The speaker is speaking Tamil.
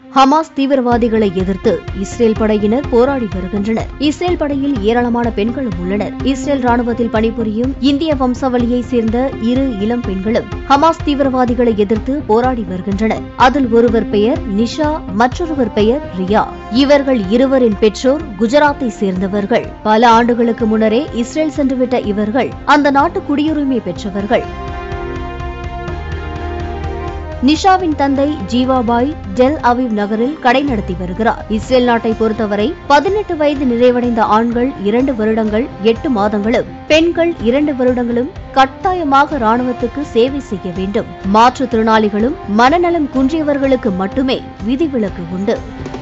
ஹமாஸ் தீவிரவாதிகளை எதிர்த்து இஸ்ரேல் படையினர் போராடி வருகின்றனர் இஸ்ரேல் படையில் ஏராளமான பெண்களும் உள்ளனர் இஸ்ரேல் ராணுவத்தில் பணிபுரியும் இந்திய வம்சாவளியைச் சேர்ந்த இரு இளம் பெண்களும் ஹமாஸ் தீவிரவாதிகளை எதிர்த்து போராடி வருகின்றனர் அதில் ஒருவர் பெயர் நிஷா மற்றொருவர் பெயர் ரியா இவர்கள் இருவரின் பெற்றோர் குஜராத்தை சேர்ந்தவர்கள் பல ஆண்டுகளுக்கு முன்னரே இஸ்ரேல் சென்றுவிட்ட இவர்கள் அந்த நாட்டு குடியுரிமை பெற்றவர்கள் நிஷாவின் தந்தை ஜீவாபாய் டெல் அவிவ் நகரில் கடை நடத்தி வருகிறார் இஸ்ரேல் நாட்டை பொறுத்தவரை பதினெட்டு வயது நிறைவடைந்த ஆண்கள் இரண்டு வருடங்கள் எட்டு மாதங்களும் பெண்கள் இரண்டு வருடங்களும் கட்டாயமாக ராணுவத்துக்கு சேவை செய்ய வேண்டும் மாற்றுத்திறனாளிகளும் மனநலம் குன்றியவர்களுக்கு மட்டுமே விதிவிலக்கு உண்டு